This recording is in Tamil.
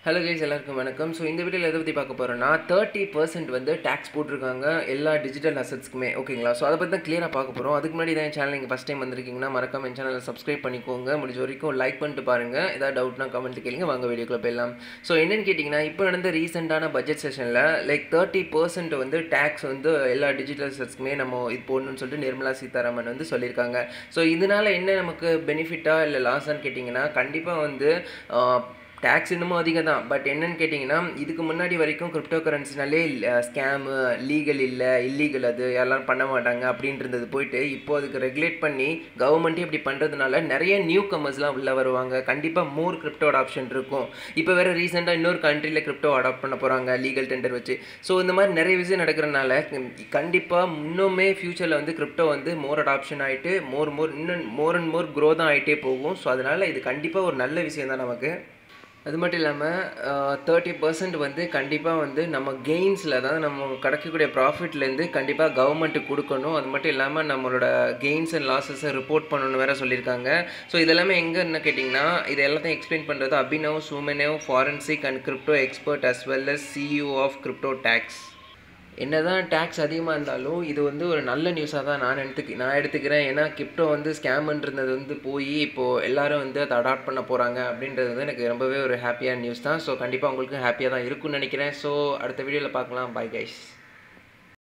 ஹலோ கைஸ் எல்லாருக்கும் வணக்கம் ஸோ இந்த வீடியோவில் எதை பற்றி பார்க்க போகிறோன்னா தேர்ட்டி பர்சன்ட் வந்து டேக்ஸ் போட்டிருக்காங்க எல்லா டிஜிட்டல் அசட்ஸ்க்குமே ஓகேங்களா ஸோ அதை பற்றி தான் கிளியராக பார்க்க போகிறோம் அதுக்கு முன்னாடி தான் என் சேனல் நீங்கள் ஃபஸ்ட் டைம் வந்திருக்கீங்கன்னா மறக்காம என் சேனலை சப்ஸ்கிரைப் பண்ணிக்கோங்க முடிஞ்ச வரைக்கும் லைக் பண்ணிட்டு பாருங்கள் ஏதாவது டவுட்னா கமெண்ட் கேளுங்க வாங்க வீடியோக்குள்ள போயிடலாம் ஸோ என்னென்னு கேட்டிங்கன்னா இப்போ நடந்த ரீசெண்டான பட்ஜெட் செஷனில் லைக் தேர்ட்டி பர்சன்ட் வந்து டேக்ஸ் வந்து எல்லா டிஜிட்டல் அசட்ஸ்க்குமே நம்ம இது போடணும்னு சொல்லிட்டு நிர்மலா சீதாராமன் வந்து சொல்லியிருக்காங்க ஸோ இதனால் என்ன நமக்கு பெனிஃபிட்டாக இல்லை லாஸான்னு கேட்டிங்கன்னா கண்டிப்பாக வந்து ஆஹ், டேக்ஸ் இன்னமும் அதிகம் தான் பட் என்னன்னு கேட்டிங்கன்னா இதுக்கு முன்னாடி வரைக்கும் கிரிப்டோ கரன்சினாலே ஸ்கேமு லீகல் இல்லை இல்லீகல் அது எல்லாம் பண்ண மாட்டாங்க அப்படின்றது போயிட்டு இப்போ அதுக்கு ரெகுலேட் பண்ணி கவர்மெண்ட்டே இப்படி பண்ணுறதுனால நிறைய நியூ கமர்ஸ்லாம் உள்ளே வருவாங்க கண்டிப்பாக மோர் கிரிப்டோ அடாப்ஷன் இருக்கும் இப்போ வேறு ரீசெண்டாக இன்னொரு கண்ட்ரியில் கிரிப்டோ அடாப்ட் பண்ண போகிறாங்க லீகல் டெண்டர் வச்சு ஸோ இந்த மாதிரி நிறைய விஷயம் நடக்கிறனால கண்டிப்பாக இன்னுமே ஃப்யூச்சரில் வந்து கிரிப்டோ வந்து மோர் அடாப்ஷன் ஆகிட்டு மோர் மோர் இன்னும் மோர் அண்ட் மோர் க்ரோ தான் ஆகிட்டே போகும் ஸோ அதனால் இது கண்டிப்பாக ஒரு நல்ல விஷயம் தான் நமக்கு அது மட்டும் இல்லாமல் தேர்ட்டி பர்சன்ட் வந்து கண்டிப்பாக வந்து நம்ம கெயின்ஸில் தான் நம்ம கிடைக்கக்கூடிய ப்ராஃபிட்லேருந்து கண்டிப்பாக கவர்மெண்ட்டுக்கு கொடுக்கணும் அது மட்டும் இல்லாமல் நம்மளோட கெயின்ஸ் அண்ட் லாஸஸை ரிப்போர்ட் பண்ணணும்னு வேறு சொல்லியிருக்காங்க ஸோ இதெல்லாமே எங்கே என்ன கேட்டிங்கன்னா இது எல்லாத்தையும் எக்ஸ்பிளைன் பண்ணுறது அபினவ் சூமெனேவ் forensic and crypto expert as well as CEO of crypto tax என்னதான் டேக்ஸ் அதிகமாக இருந்தாலும் இது வந்து ஒரு நல்ல நியூஸாக தான் நான் எடுத்துக்க நான் எடுத்துக்கிறேன் ஏன்னா கிரிப்டோ வந்து ஸ்கேம்ன்றது வந்து போய் இப்போது எல்லாரும் வந்து அதை அடாப்ட் பண்ண போகிறாங்க அப்படின்றது வந்து எனக்கு ரொம்பவே ஒரு ஹாப்பியான நியூஸ் தான் ஸோ கண்டிப்பாக உங்களுக்கு ஹாப்பியாக தான் இருக்கும்னு நினைக்கிறேன் ஸோ அடுத்த வீடியோவில் பார்க்கலாம் பை கைஸ்